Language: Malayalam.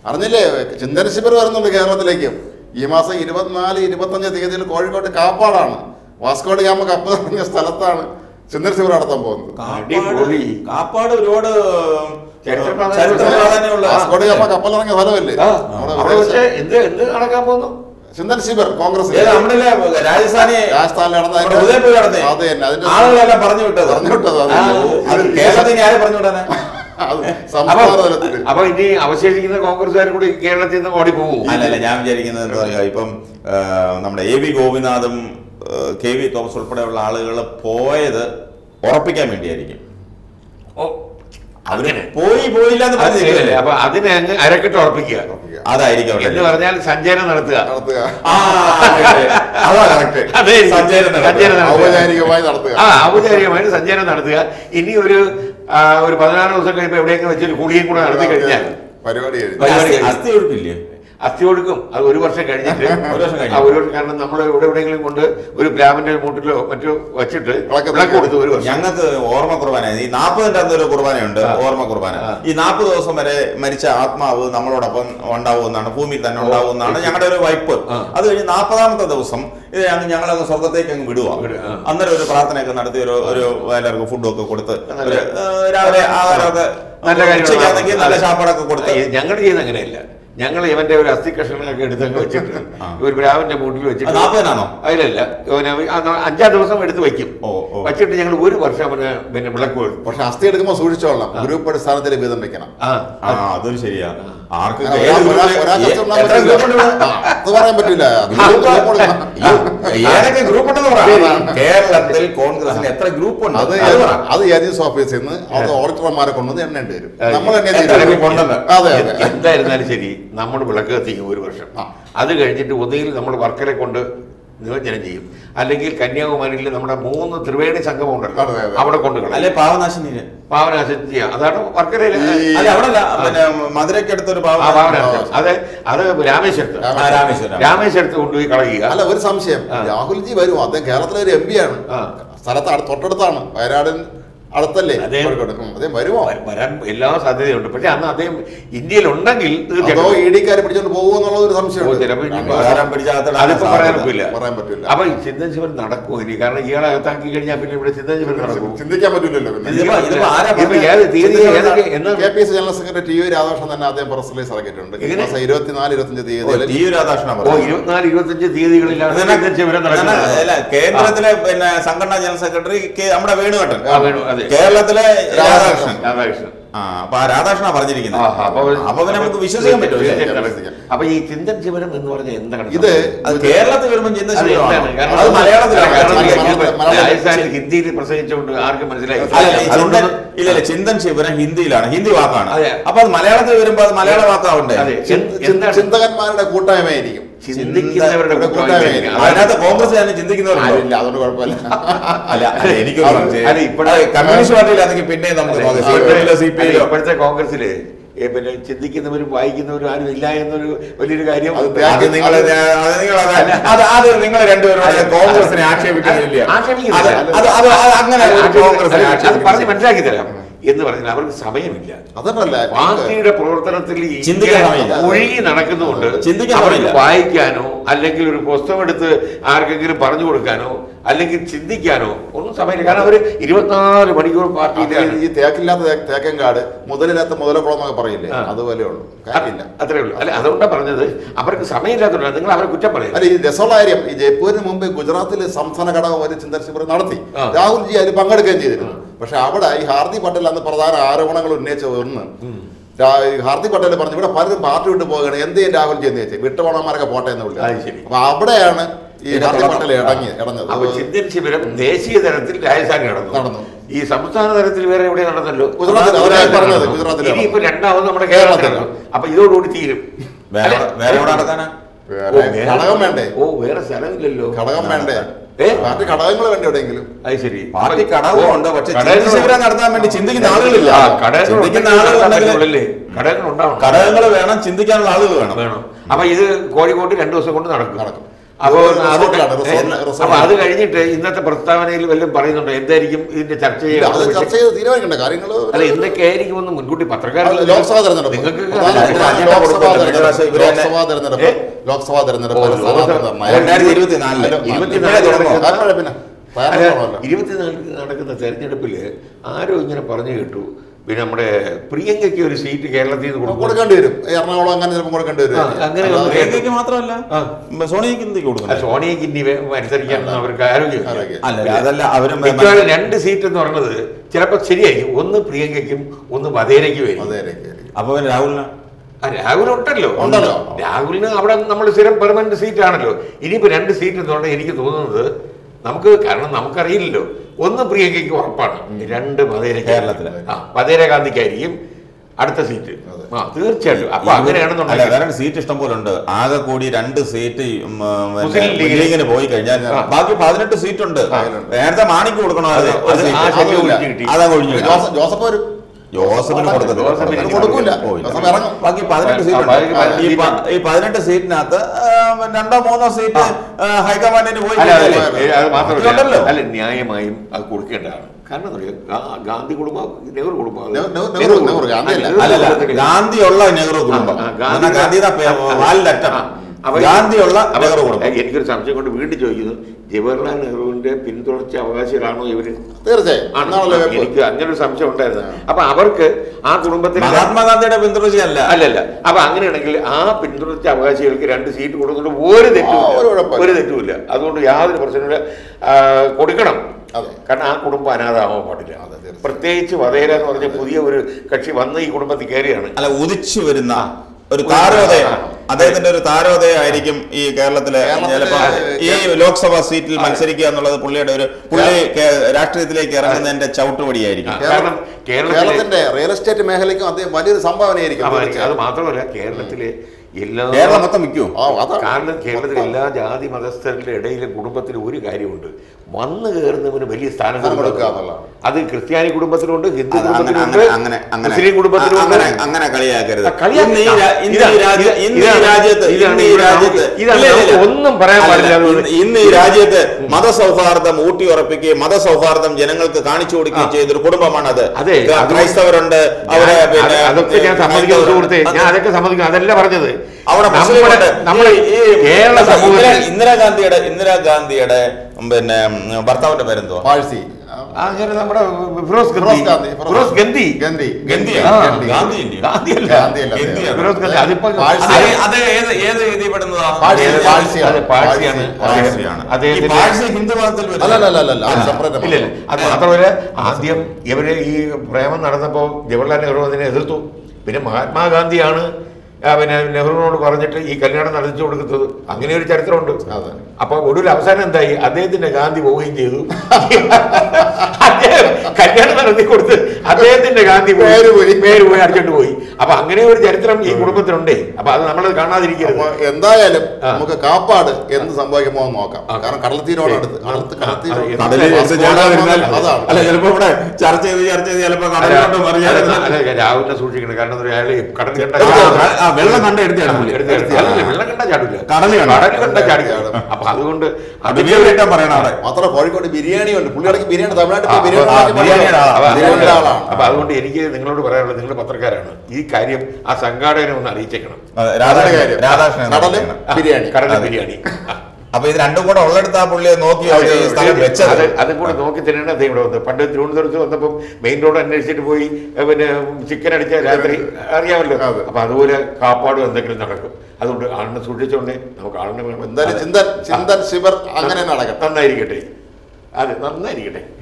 അറിഞ്ഞില്ലേ ചിന്തന ശിബിർ വരുന്നുണ്ട് കേരളത്തിലേക്ക് ഈ മാസം ഇരുപത്തിനാല് ഇരുപത്തഞ്ച് തീയതിയിൽ കോഴിക്കോട് കാപ്പാടാണ് വാസ്കോഡ് ഗാമ കപ്പ് തുടങ്ങിയ സ്ഥലത്താണ് ചിന്തന ശിബിർ നടത്താൻ പോകുന്നത് അടിപൊളി. കാപ്പാട് ഒരുപാട് ചരിത്ര പ്രാധാന്യം- ചരിത്ര പ്രാധാന്യമുള്ള വാസ്കോഡ് ഗാമ കപ്പൽ ഇറങ്ങിയ സ്ഥലമല്ലേ ആ, നമ്മുടെ അവിടെ വിദേശ- പക്ഷേ എന്ത് എന്ത് നടക്കാൻ പോകുന്നു ചിന്തൻ ശിബിർ കോൺഗ്രസ് ഏത് നമ്മുടെ രാജസ്ഥാനി രാജസ്ഥാനിൽ നടന്ന നമ്മുടെ ഉദയപൂർ നടന്നേ അത് തന്നെ അതിന്റെ ആളുകളെല്ലാം പറഞ്ഞു വിട്ടത് പറഞ്ഞു വിട്ടത് അത് ആ, അത് കേരളത്തിന് ആര് പറഞ്ഞു വിടാനാ അത് അപ്പൊ സംസ്ഥാന തലത്തിൽ അപ്പൊ ഇനി അവശേഷിക്കുന്ന കോൺഗ്രസ്സുകാർ കൂടി കേരളത്തിൽ നിന്ന് ഓടി പോകും അല്ല അല്ല ഞാൻ വിചാരിക്കുന്നത് എന്താ പറയാ ഇപ്പം ആ, നമ്മുടെ എ വി ഗോപിനാഥും ആ, കെ വി തോമസ് ഉൾപ്പെടെയുള്ള ആളുകൾ പോയത് ഉറപ്പിക്കാൻ വേണ്ടിയായിരിക്കും അവര് പോയി പോയില്ല എന്ന് പറഞ്ഞില്ലേ അപ്പൊ അതിനെ അങ്ങ് അരക്കിട്ട് ഉറപ്പിക്കുക അതായിരിക്കും അവിടെ. എന്ന് പറഞ്ഞാൽ സഞ്ചാരം നടത്തുക നടത്തുക ആ, അതാ correct. അതെ സഞ്ചാരം നടത്തുക. സഞ്ചാരം നടത്തുക. ഔപചാരികമായി നടത്തുക ആ ഔപചാരികമായിട്ട് സഞ്ചാരം നടത്തുക ഇനി ഒരു ആ, ഒരു പതിനാറ് ദിവസം കഴിയുമ്പോൾ എവിടെയൊക്കെ വെച്ചൊരു കുളിയും കൂടെ നടത്തി കഴിഞ്ഞാൽ പരിപാടി കഴിഞ്ഞു പരിപാടി അസ്ഥി- കഴിഞ്ഞു. അസ്ഥി ഒഴുക്കില്ലേ അസ്ഥി കൊടുക്കും അത് ഒരു വർഷം കഴിഞ്ഞിട്ട് ഒരു വർഷം കഴിഞ്ഞ്. ആ, ഒരു വർഷം കാരണം നമ്മൾ എവിടെ എവിടെയെങ്കിലും കൊണ്ട് ഒരു ബ്രാഹ്മന്റെ മൂട്ടിലോ മറ്റോ വെച്ചിട്ട് വിളക്ക് വിളക്ക് കൊടുത്തു ഒരു വർഷം ഞങ്ങൾക്ക് ഓർമ്മ കുർബാന ഈ നാൽപ്പതിൻ്റെ അന്ന് ഒരു കുർബാനയുണ്ട് ആ. ഓർമ്മ കുർബാന ആ. ഈ നാൽപ്പത് ദിവസം വരെ മരിച്ച ആത്മാവ് നമ്മളോടൊപ്പം ഉണ്ടാവുമെന്നാണ് ഭൂമിയിൽ തന്നെ ഉണ്ടാവുമെന്നാണ് ഞങ്ങളുടെ ഒരു വൈപ്പ് ആ. അത് കഴിഞ്ഞ് നാൽപ്പതാമത്തെ ദിവസം ഇത് അങ്ങ് ഞങ്ങളങ്ങ് സ്വർഗത്തേക്ക് അങ്ങ് വിടുക വിടുക, ആ. അന്നേരം ഒരു പ്രാർത്ഥനയൊക്കെ നടത്തി ഒരു ഒരു എല്ലാവർക്കും ഫുഡും ഒക്കെ കൊടുത്ത് നല്ല- ഒരു, ഏ, രാവിലെ ആഹാരമൊക്കെ നല്ല ഉച്ചയ്ക്കാണെങ്കിൽ നല്ല കാര്യം ശാപ്പാടൊക്കെ കൊടുത്ത് ഞങ്ങൾ ചെയ്യുന്ന അങ്ങനെയല്ല ഞങ്ങൾ ഇവന്റെ ഒരു അസ്ഥി കഷ്ണങ്ങളൊക്കെ എടുത്തൊക്കെ വെച്ചിട്ട് ആ. ഒരു ബ്രാഹ്മന്റെ മൂട്ടിൽ വെച്ചിട്ട് അത് നാൽപ്പതിനാണോ അതിലല്ല ഇവനെ അന്ന് അഞ്ചാം ദിവസം എടുത്ത് വെക്കും ഓ, ഓ. വച്ചിട്ട് ഞങ്ങൾ ഒരു വർഷം അവന് പിന്നെ വിളക്ക് കൊടുക്കും പക്ഷെ അസ്ഥി എടുക്കുമ്പോൾ സൂക്ഷിച്ചോളാം ഗ്രൂപ്പ് അടിസ്ഥാനത്തിൽ വീതം വെക്കണം ആ ആ അതൊരു ശരിയാ ആർക്ക് അങ്ങനെ ഏത് ഒരാ- ഒരാ- ഗ്രൂപ്പിൽ- ഒരാൾക്ക് ഏ- ചെന്നാൻ എത്ര പറ്റില്ല. ഗ്രൂപ്പുണ്ട് ഇവിടെ? ആ, അത് പറയാൻ പറ്റില്ല അത് ഗ്രൂപ്പ് ഗ്രൂപ്പ് കൊടുക്കണം. അയ്യോ, ഏതൊക്കെ ഗ്രൂപ്പ് ഉണ്ടെന്ന് പറ കേരളത്തിൽ കോൺഗ്രസിൽ എത്ര ഗ്രൂപ്പ് ഉണ്ട് അത് അത് പറ. അത് ഏജൻസ് ഓഫീസിൽ നിന്ന് അത് ഓഡിറ്റർമാരെ കൊണ്ടുവന്ന് എണ്ണേണ്ടി വരും ആ, നമ്മൾ തന്നെ എത്ര ചെയ്തു. ഗ്രൂപ്പ് ഉണ്ടെന്ന്? അതെ അതെ എന്തായിരുന്നാലും ശരി നമ്മൾ വിളക്ക് കത്തിക്കും ഒരു വർഷം ആ. അത് കഴിഞ്ഞിട്ട് ഒന്നുകിൽ നമ്മൾ വർക്കലെ കൊണ്ട് നിമജ്ജനം ചെയ്യും അല്ലെങ്കിൽ കന്യാകുമാരിയിൽ നമ്മുടെ മൂന്ന് ത്രിവേണി സംഗമം ഉണ്ടല്ലോ അതെ, അതെ. അവിടെ കൊണ്ട് കളയും. അല്ലെ പാവനാശിനി പാവനാശം ചെയ്യാം അതാണ് വർക്കലയിലെ ഈ- അല്ല അവിടെ അല്ല പിന്നെ മധുരയ്ക്കടുത്തൊരു ആ പാവന പാവനാശം അത് അത് രാമേശ്വരത്ത് ആ, രാമേശ്വരം. രാമേശ്വരത്ത് കൊണ്ടുപോയി കളയുക അല്ല ഒരു സംശയം ആ. രാഹുൽജി വരും അദ്ദേഹം കേരളത്തിലെ ഒരു എം പി ആണ് ആ. സ്ഥലത്ത് അടു- തൊട്ടടുത്താണ് വയനാടിൻ അടുത്തല്ലേ അദ്ദേഹം- കോഴിക്കോട് ഉം, അദ്ദേഹം വരുമോ വ- വരാൻ എല്ലാ സാധ്യതയുണ്ട് പക്ഷെ അന്ന് അദ്ദേഹം ഇന്ത്യയിൽ ഉണ്ടെങ്കിൽ അതോ തീർച്ചയായിട്ടും ഇ ഡിക്കാരെ പിടിച്ചോണ്ട് പോകുമോ എന്നുള്ള ഒരു ഓ, സംശയം ചിലപ്പോ ഇനി ആഹാരം പിടിച്ചാകത്തിടാൻ അതിപ്പോ സാധ്യത. പറയാൻ ഒക്കില്ല പറയാൻ പറ്റില്ല. അപ്പൊ ഈ ചിന്തൻ ശിവൻ നടക്കുമോ ഇനി കാരണം ഇയാളെ അകത്താക്കി കഴിഞ്ഞാൽ പിന്നെ ഇവിടെ ചിന്തൻ ശിവൻ നടക്കും ചിന്തിക്കാൻ പറ്റില്ലല്ലോ പിന്നെ ഇതിപ്പോ- ഇതിപ്പോ ആരാ ഇതിപ്പോ പറഞ്ഞത്? ഏത് തീയതി ചിന്തൻ ഏതൊക്കെ എന്ന് K P S general secretary T U Radhakrishnan തന്നെ അദ്ദേഹം പ്രസ് റിലീസ് ഇറക്കിയിട്ടുണ്ട് ഈ എങ്ങനെ? മാസം ഇരുപത്തിനാല് ഇരുപത്തഞ്ച് ഓ, തീയതിയിൽ ടി യു രാധാകൃഷ്ണൻ ഓ പറഞ്ഞു. ഇരുപത്തിനാല് ഇരുപത്തഞ്ച് തീയതികളിലാണ് അതന്നെ- ചിന്തൻ ശിവൻ അതന്നെ, നടക്കുന്നത് അല്ല, കേന്ദ്രത്തിലെ പിന്നെ സംഘടനാ ജനറൽ സെക്രട്ടറി കെ- നമ്മുടെ വേണുകേട്ടൻ ആ, വേണു, അതെ. കേരളത്തിലെ രാധാകൃഷ്ണൻ രാധാകൃഷ്ണൻ ആ അപ്പൊ ആ രാധാകൃഷ്ണനാ പറഞ്ഞിരിക്കുന്നത് ആ, അപ്പൊ അപ്പൊ പിന്നെ നമുക്ക് വിശ്വസിക്കാൻ പറ്റുമോ തീർച്ചയായും ഇല്ലേ? നടക്കും. അപ്പൊ ഈ ചിന്തൻ ശിവനം എന്ന് പറഞ്ഞാൽ എന്താണ് ഇത് അത് കേരളത്തിൽ വരുമ്പോൾ ചിന്ത അത് എന്താണ്? കാരണം അത് മലയാളത്തിലാണ് കാരണം മലയാളം- ഇതിപ്പോ മലയാളം- രാജസ്ഥാനിൽ ഹിന്ദിയിൽ പ്രസംഗിച്ചുകൊണ്ട് ആർക്കും മനസ്സിലായി അല്ല, ഈ ചിന്തൻ അതുകൊണ്ടൊന്നും ഇല്ല ഇല്ല ചിന്തൻ ശിവരൻ ഹിന്ദിയിലാണ് ഹിന്ദി വാക്കാണ് അതെ. അപ്പൊ അത് മലയാളത്തിൽ വരുമ്പോ അത് മലയാള വാക്കാവണ്ടേ അതെ. ചിന്ത- എന്താണ്? ചിന്തകന്മാരുടെ കൂട്ടായ്മയായിരിക്കും ചിന്തിക്കുന്നവരുടെ ചിന്ത- കൂട്ടായ്മയായിരിക്കും. കൂട്ടായ്മ. അതിനകത്ത് കോൺഗ്രസ് തന്നെ ചിന്തിക്കുന്നവരുണ്ടോ ആരില്ല അതുകൊണ്ട് കുഴപ്പമില്ല അല്ല അല്ല, എനിക്ക് അത് അല്ല, ഇപ്പോഴത്തെ- കമ്മ്യൂണിസ്റ്റ് പാർട്ടിയിലാണെങ്കിൽ പിന്നെ നമുക്ക് നോക്കാം. സി പി എമ്മിലോ സി പി അല്ല, ഐയിലോ ഇപ്പോഴത്തെ കോൺഗ്രസില് ഏ, പിന്നെ ചിന്തിക്കുന്നവരും വായിക്കുന്നവരും ആരും ഇല്ല എന്നൊരു വലിയൊരു കാര്യം അത് അത് നിങ്ങൾ അത് നിങ്ങൾ അത് അത് നിങ്ങൾ രണ്ടുപേരും അല്ല, കോൺഗ്രസിനെ ആക്ഷേപിക്കുന്നില്ല ആക്ഷേപിക്കുന്നില്ല. അത് അത് അത് അത് അങ്ങനെ ഒരു കോൺഗ്രസിനെ അത് പറഞ്ഞ് ആക്ഷേപിക്കുന്നില്ല മനസ്സിലാക്കി തരാം എന്ന് പറഞ്ഞാൽ അവർക്ക് സമയമില്ല അതല്ല പാർട്ടിയുടെ പ്രവർത്തനത്തിൽ ഈ ചിന്തിക്കാൻ ഇങ്ങനെ സമയമില്ല. ഒഴുകി നടക്കുന്നുകൊണ്ട് ചിന്തിക്കാൻ അവർക്ക് സമയമില്ല. വായിക്കാനോ അല്ലെങ്കിൽ ഒരു പുസ്തകം എടുത്ത് ആർക്കെങ്കിലും പറഞ്ഞു കൊടുക്കാനോ അല്ലെങ്കിൽ ചിന്തിക്കാനോ ഒന്നും സമയമില്ല കാരണം അവർ ഇരുപത്തിനാല് മണിക്കൂർ പാർട്ടിയിലാണ് ഈ തേക്കില്ലാത്ത തേ- തേക്കൻകാട് മുതലില്ലാത്ത മുതലക്കുളം എന്നൊക്കെ പറയില്ലേ ആ. അതുപോലെ ഉള്ളൂ കാര്യമില്ല അത്രേ ഉള്ളൂ അല്ല അതുകൊണ്ടാണ് പറഞ്ഞത് അവർക്ക് സമയമില്ലാത്തതുകൊണ്ട് നിങ്ങൾ അവരെ കുറ്റം പറയും അല്ല ഈ രസമുള്ള കാര്യം ഈ ജയ്പൂരിന് മുമ്പ് ഗുജറാത്തിൽ സംസ്ഥാന ഘടകം ഒരു ചിന്തന ശിബിർ നടത്തി ആ. രാഹുൽജി അതിൽ പങ്കെടുക്കുകയും ചെയ്തിരുന്നു പക്ഷെ അവിടെ ഈ ഹാർദി പട്ടേൽ അന്ന് പ്രധാന ആരോപണങ്ങൾ ഉന്നയിച്ച ഒന്ന് രാ- ഈ ഹാർദി പട്ടേൽ പറഞ്ഞു ഇവിടെ പലരും പാർട്ടി വിട്ട് പോവുകയാണ് എന്ത് ചെയ്യും രാഹുൽജി എന്ന് ചോദിച്ചു വിട്ടുപോണമാരൊക്കെ പോട്ടെ എന്ന് വിളിച്ചു അത് ശരി. അപ്പൊ അവിടെയാണ് ഈ ഇതിന്റെ ഹാർദി തുടക്കം. പട്ടേൽ ഇടങ്ങി ഇടഞ്ഞത് അപ്പൊ ചിന്തൻ ശിബിരം ദേശീയ തലത്തിൽ രാജസ്ഥാനിൽ നടന്നു നടന്നു. ഈ സംസ്ഥാന തലത്തിൽ വേറെ എവിടെ നടന്നല്ലോ ഗുജറാത്തിൽ, അതാ ഞാൻ പറഞ്ഞത്, ഗുജറാത്തിൽ ഇനിയിപ്പോ രണ്ടാമത് നമ്മുടെ കേരളത്തിൽ. കേരളത്തിലാണ് അപ്പൊ ഇതോടുകൂടി തീരും വേറെ അല്ല, വേറെ എവിടെ നടക്കാനാ വേറെ ഓ, വേറെ- ഘടകം വേണ്ടേ ഓ വേറെ സ്ഥലമില്ലല്ലോ ഘടകം വേണ്ടേ ഏ? പാർട്ടി ഘടകങ്ങൾ വേണ്ടേ എവിടെയെങ്കിലും അത് ശരി പാർട്ടി കടവുണ്ട് പക്ഷെ കടകൾ- ചിന്ത ശിബിരം നടത്താൻ വേണ്ടി ചിന്തിക്കുന്ന ആളുകളില്ല ആ, കടകൾ ചിന്തിക്കുന്ന ഉണ്ടെങ്കിൽ ആളുകളുണ്ടെങ്കിൽ നടത്താൻ പറ്റുള്ളൂ. കടകൾ ഉണ്ടാവണം ഘടകങ്ങൾ വേണം ചിന്തിക്കാനുള്ള ആളുകൾ വേണം വേണം അപ്പൊ ഇത് കോഴിക്കോട്ട് രണ്ടു ദിവസം കൊണ്ട് നടക്കും നടക്കും. അപ്പൊ ഒരു അത് റിസോർട്ടിലാണ്, റിസോർട്ടിൽ- റിസോർട്ടിൽ. അപ്പൊ അത് കഴിഞ്ഞിട്ട് ഇന്നത്തെ പ്രസ്താവനയിൽ വല്ലതും പറയുന്നുണ്ടോ എന്തായിരിക്കും ഇതിന്റെ ചർച്ച ഇല്ല, അത് ചെയ്യുക ചർച്ച ചെയ്ത് തീരുമാനിക്കേണ്ട കാര്യങ്ങൾ അല്ല എന്തൊക്കെയായിരിക്കും ഒന്ന് മുൻകൂട്ടി പത്രക്കാർ ലോക്സഭാ തെരഞ്ഞെടുപ്പ് നിങ്ങൾക്ക് പ്രധാന- അതിന് പ്രധാന അജണ്ട ലോക്സഭാ കൊടുക്കുമല്ലോ. തെരഞ്ഞെടുപ്പ് ഇവര് തന്നെ- ലോക്സഭാ തെരഞ്ഞെടുപ്പ് ഏ? ലോക്സഭാ തെരഞ്ഞെടുപ്പ് ഓ, സ്ഥാനാർത്ഥി ലോക്സഭ- നിർണ്ണയം. രണ്ടായിരത്തി ഇരുപത്തിനാലില് അല്ല, ഇരുപത്തിനാലില് ഇപ്പോഴേ തുടങ്ങുമോ? നടക്കുന്ന- അപ്പോഴേ പിന്നെ അല്ല, തയ്യാറാണല്ലോ. ഇരുപത്തിനാലിന് നടക്കുന്ന തെരഞ്ഞെടുപ്പില് ആരോ ഇങ്ങനെ പറഞ്ഞു കേട്ടു പിന്നെ നമ്മുടെ പ്രിയങ്കയ്ക്ക് ഒരു സീറ്റ് കേരളത്തിൽ നിന്ന് കൊടുക്കും കൊടുക്കേണ്ടി വരും എറണാകുളം അങ്ങനെ ചിലപ്പോൾ കൊടുക്കേണ്ടി വരും ആ, അങ്ങനെ ഒന്ന് അല്ലാതെ പ്രിയങ്കയ്ക്ക് മാത്രമല്ല ആ. സോണിയക്ക് ഇന്ത്യക്ക് ആ, കൊടുക്കണം സോണിയയ്ക്ക് ഇനി വേ- മത്സരിക്കാനൊന്നും അവർക്ക് ആരോഗ്യമില്ല ആരോഗ്യം. അല്ല അതല്ല അവരും മിക്കവാറും രണ്ട് സീറ്റ് എന്ന് പറയുന്നത് ചിലപ്പോൾ ശരിയായിരിക്കും ഒന്ന് പ്രിയങ്കയ്ക്കും ഒന്ന് വധേരയ്ക്കും വരും അതേരൊക്കെ അപ്പൊ പിന്നെ രാഹുലിന് ആ, രാഹുൽ ഉണ്ടല്ലോ ഉണ്ടല്ലോ. രാഹുലിന് അവിടെ നമ്മൾ സ്ഥിരം പെർമനന്റ് സീറ്റ് ആണല്ലോ ഇനിയിപ്പോ രണ്ട് സീറ്റ് എന്ന് പറഞ്ഞാൽ എനിക്ക് തോന്നുന്നത് നമുക്ക് കാരണം നമുക്കറിയില്ലല്ലോ ഒന്ന് പ്രിയങ്കയ്ക്ക് ഉറപ്പാണ് രണ്ട് മധേര കേരളത്തില്. ആ മധേര ഗാന്ധിക്കായിരിക്കും അടുത്ത സീറ്റ് അതെ. ആ തീർച്ചയായിട്ടും അപ്പൊ അല്ല അങ്ങനെയാണെന്നുണ്ടെങ്കിൽ വേറെ സീറ്റ് ഇഷ്ടം പോലെ ഉണ്ട് ആകെ കൂടി രണ്ട് സീറ്റ് ഉം, പിന്നെ മുസ്ലിം ലീഗിന് ലീഗിന് പോയി കഴിഞ്ഞാൽ ആ. ബാക്കി പതിനെട്ട് സീറ്റ് ഉണ്ട് ആ. നേരത്തെ മാണിക്ക് കൊടുക്കണമായിരുന്നു അത് ഒരു ആ സീറ്റ്. ശല്യം അതുമില്ല. ഒഴിച്ച് കിട്ടി. അതങ്ങ് ഒഴിഞ്ഞു കിട്ടി. ജോസഫ് ജോസഫ് വരും ജോസഫിന് കൊടുക്കത്തില്ല. ജോസഫിന് കൊടുക്കൂല. പോയില്ല. ജോസഫ് ഇറങ്ങും. ബാക്കി പതിനെട്ട് സീറ്റ് ആ, ഉണ്ട്. ബാക്കി പതിനെട്ട് ഈ പ- സീറ്റ് ഈ പതിനെട്ട് സീറ്റിനകത്ത് ആ, രണ്ടോ മൂന്നോ സീറ്റ് ആ, ഹൈക്കമാൻഡിന് പോയി അല്ല അതല്ല കഴിഞ്ഞാൽ ഏ, അത് മാത്രമല്ല ഉണ്ടല്ലോ. അല്ല ന്യായമായും അത് കൊടുക്കേണ്ടതാണ് കാരണം എന്താ പറയുക ഗാ- ഗാന്ധി കുടുംബം നെഹ്റു കുടുംബം അത് നെഹ്റു- നെഹ്റു- നെഹ്റു നെഹ്റു, കുടുംബം. ഗാന്ധി അല്ല. ആ, നെഹ്റു അല്ലല്ല കുടുംബത്തിന് ഗാന്ധിയുള്ള നെഹ്റു കുടുംബം ആ, ആ, എന്നാ ഗാന്ധിയുടെ പേ- ആ, വാലിന്റെ അറ്റം ആ, അപ്പൊ ഈ- ഗാന്ധിയുള്ള അപ്പൊ നെഹ്റു കുടുംബം എനിക്കൊരു സംശയം കൊണ്ട് വീണ്ടും ചോദിക്കുന്നു ജവഹർലാൽ നെഹ്റുവിന്റെ പിന്തുടർച്ച അവകാശികളാണോ ഇവര് തീർച്ചയായും ആണ്. എന്നാണല്ലോ വെപ്പ്. എനിക്ക് അങ്ങനെ ഒരു സംശയം ഉണ്ടായിരുന്നു അപ്പൊ അവർക്ക് ആ കുടുംബത്തിൽ മഹാത്മാഗാന്ധിയുടെ പിന്തുടർച്ചയല്ല അല്ലല്ല അപ്പൊ അങ്ങനെയാണെങ്കിൽ ആ പിന്തുടർച്ച അവകാശികൾക്ക് രണ്ട് സീറ്റ് കൊടുക്കുന്നുണ്ട് ഒരു ആ, ഒരു തെറ്റുമില്ല കുഴപ്പമില്ല. ഒരു തെറ്റുമില്ല അതുകൊണ്ട് യാതൊരു പ്രശ്നമില്ല ആ, കൊടുക്കണം അതെ. കാരണം ആ കുടുംബം അനാഥാവാൻ പാടില്ല അതെ, തീർച്ചയായും. പ്രത്യേകിച്ച് വധേര എന്ന് പറഞ്ഞ പുതിയ ഒരു കക്ഷി വന്ന് ഈ കുടുംബത്തിൽ കയറിയാണ് അല്ല ഉദിച്ചു വരുന്ന ഒരു ഒരു താരോദയം ആ. അദ്ദേഹത്തിന്റെ ഒരു താരോദയം ആയിരിക്കും ഈ കേരളത്തിലെ കേരളത്തിലെ- ചിലപ്പോ ഈ ലോക്സഭാ സീറ്റിൽ മത്സരിക്കുക എന്നുള്ളത് പുള്ളിയുടെ ഒരു പുള്ളി കേ- രാഷ്ട്രീയത്തിലേക്ക് ഇറങ്ങുന്നതിന്റെ ചവിട്ടുപടിയായിരിക്കും ആ. കാരണം കേരളത്തിലെ- കേരളത്തിന്റെ റിയൽ എസ്റ്റേറ്റ് മേഖലയ്ക്കും അദ്ദേഹം വലിയൊരു സംഭാവനയായിരിക്കും അപ്പൊ അത് തീർച്ചയായും. മാത്രമല്ല കേരളത്തിലെ എല്ലാ കേരളം മൊത്തം വിൽക്കുമോ ആ, അതാണ്. കാരണം കേരളത്തിലെ എല്ലാ ജാതി മതസ്ഥരുടെ ഇടയിലെ കുടുംബത്തിൽ ഒരു കാര്യമുണ്ട് വന്നു കയറുന്നവന് വലിയ സ്ഥാനം സ്ഥാനം കൊടുക്കുക കൊടുക്കുക എന്നുള്ളതാണ്. അത് ക്രിസ്ത്യാനി കുടുംബത്തിലുണ്ട് ഹിന്ദു അത് അങ്ങനെ കുടുംബത്തിലുണ്ട് അങ്ങനെ അങ്ങനെ അങ്ങനെ മുസ്ലിം കുടുംബത്തിലുണ്ട് അങ്ങനെ അങ്ങനെ കളിയാക്കരുത് ആ, കളിയാക്ക- ഇന്ന് ഈ രാ- ഇന്ന് ഈ ഇതാണ്, രാജ്യ- ഇത് ഇന്ന് ഈ ഇതാണ്, രാജ്യത്ത് ഇതാണ് ഇന്ന് ഈ ഇവിടെ രാജ്യത്ത് നമുക്ക് ഇതാണ് ഇല്ല, ഇല്ല, ഇല്ല. നമുക്ക് ഒന്നും പറയാൻ അല്ല, പാടില്ല അതുകൊണ്ട്. ഇന്ന് ഇന്ന് ഈ രാജ്യത്ത് മതസൗഹാർദ്ദം ഊട്ടിയുറപ്പിക്കുകയും മതസൗഹാർദ്ദം ജനങ്ങൾക്ക് കാണിച്ചു കൊടുക്കുകയും ചെയ്തൊരു കുടുംബമാണത് അതെ, അത് ക്രൈസ്തവരുണ്ട് അവരെ ഞാൻ- പിന്നെ അത് അതൊക്കെ ഞാൻ സമ്മതിക്കുന്ന സുഹൃത്തെ ഞാൻ അതൊക്കെ സമ്മതിക്കുന്നു അതല്ല പറഞ്ഞത് അവിടെ നമ്മുടെ മുസ്ലിമുണ്ട്. നമ്മുടെ ഈ- ഈ കേരള ഇന്ദിരാ- സമൂഹത്തിൽ ഇന്ദിരാഗാന്ധിയുടെ ഇന്ദിരാഗാന്ധിയുടെ പിന്നെ ഉം, ഭർത്താവിന്റെ പേരെന്തോ പാഴ്സി ആ, ഞാൻ നമ്മുടെ ഫിറോസ് ഫിറോസ് ഗന്ധി ഗാന്ധി, ഫിറോസ് ഗന്ധി ഗന്ധി ഗന്ധിയാ? ആ, ഗന്ധി. ഗാന്ധി ഇല്ലയോ? ഗാന്ധിയല്ല ഗാന്ധിയല്ല, ഗന്ധിയാണ്. ഫിറോസ് ഗന്ധി അതിപ്പോ പാഴ്സി. അത് അത് ഏത് ഏത് ഇതിൽ പെടുന്നതാ പാഴ്സി, അതെ, പാഴ്സിയാണ്. അതെ, പാഴ്സിയാണ് പാഴ്സി, പാഴ്സിയാണ്. ഈ അദ്ദേഹത്തിന്റെ പാഴ്സി ഹിന്ദു മതത്തിൽ വരുന്ന- അല്ല അല്ല അല്ല അല്ല അത് സെപ്പറേറ്റ് ഇല്ല ഇല്ല അത് മാത്രമല്ല ആദ്യം ഇവര് ഈ പ്രേമം നടന്നപ്പോ ജവഹർലാൽ നെഹ്റു അതിനെ എതിർത്തു പിന്നെ മഹാത്മാഗാന്ധിയാണ് ആ, പിന്നെ നെഹ്റുവിനോട് പറഞ്ഞിട്ട് ഈ കല്യാണം നടത്തിച്ചു കൊടുക്കുന്നത് അങ്ങനെ ഒരു ചരിത്രമുണ്ട് അതെ. അപ്പൊ ഒടുവിൽ അവസാനം എന്തായി അദ്ദേഹത്തിന്റെ ഗാന്ധി പോവുകയും ചെയ്തു അദ്ദേഹം കല്യാണം നടത്തി കൊടുത്ത് അദ്ദേഹത്തിന്റെ ഗാന്ധി പോയി. പേര് പോയി. പേര് പോയി അടിച്ചോണ്ട് പോയി അപ്പൊ അങ്ങനെ ഒരു ചരിത്രം ഈ കുടുംബത്തിലുണ്ടേ അപ്പൊ അത് നമ്മൾ കാണാതിരിക്കരുത് അപ്പൊ എന്തായാലും ആ. നമുക്ക് കാപ്പാട് എന്ത് സംഭവിക്കുമോ എന്ന് നോക്കാം കാരണം കടൽത്തീരോട് അടുത്ത് അടുത്ത് ആ, കടൽത്തീരോട് അത് കടലിൽ എടുത്ത് ചാടാതിരുന്നാൽ അതാണ് അല്ല ചിലപ്പോ ഇവിടെ ചർച്ച ചെയ്ത് ചർച്ച ചെയ്ത് ചിലപ്പോ കടലിലോട്ട് മറിയാതിരുന്നാൽ അല്ല, രാഹുലിനെ സൂക്ഷിക്കണം കാരണം എന്താ പറയാ, അയാള് കടൽ കണ്ട ആ, ആ, വെള്ളം കണ്ട എടുത്താണ് പുള്ളി. എടുത്ത് എടുത്ത് അല്ലല്ല, വെള്ളം കണ്ടാ ചാടില്ല കടല് കണ്ട. കടല് കണ്ടാ ചാടില്ല ചാടും. അപ്പൊ അതുകൊണ്ട് അത് വീട്ടിട്ടാൻ പറയണം അവിടെ മാത്രം കോഴിക്കോട് ബിരിയാണി ഉണ്ട് പുള്ളി ഇടയ്ക്ക് ബിരിയാണി തമിഴ്നാട്ടിൽ പോയി ആ, ബിരിയാണി ആ, ഉണ്ടാക്കി ബിരിയാണിയുടെ ആളാ. പഠിച്ചു. ബിരിയാണിയുടെ ആളാണ് അപ്പൊ അതുകൊണ്ട് എനിക്ക് നിങ്ങളോട് പറയാനുള്ളത് നിങ്ങൾ പത്രക്കാരാണ് ഈ കാര്യം ആ സംഘാടകനെ ഒന്ന് അറിയിച്ചേക്കണം അതെ, അതാണ് രാധാകൃഷ്ണൻ കാര്യം. രാധാകൃഷ്ണൻ കടലും ആ, ബിരിയാണി കടലും അതെ. ബിരിയാണി ആ. അപ്പൊ ഇത് രണ്ടും കൂടെ ഉള്ളിടത്ത് ആ പുള്ളിയെ നോക്കി അവിടെ ഈ സ്ഥലം അത് വെച്ചത് അതും കൂടെ നോക്കി തന്നെയാണ് അദ്ദേഹം ഇവിടെ വന്നത് പണ്ട് തിരുവനന്തപുരത്ത് വന്നപ്പം മെയിൻ റോഡ് അന്വേഷിച്ചിട്ട് പോയി ഏ, പിന്നെ ചിക്കൻ അടിച്ച രാത്രി അറിയാമല്ലോ അതെ. അപ്പൊ അതുപോലെ കാപ്പാടും എന്തെങ്കിലും നടക്കും അതുകൊണ്ട് ആളിനെ സൂക്ഷിച്ചോണ്ടേ നമുക്ക് ആളിനെ വേണം എന്തായാലും ചിന്തൻ ചിന്തൻ ശിവർ അങ്ങനെ നടക്കട്ടെ നന്നായിരിക്കട്ടെ അതെ നന്നായിരിക്കട്ടെ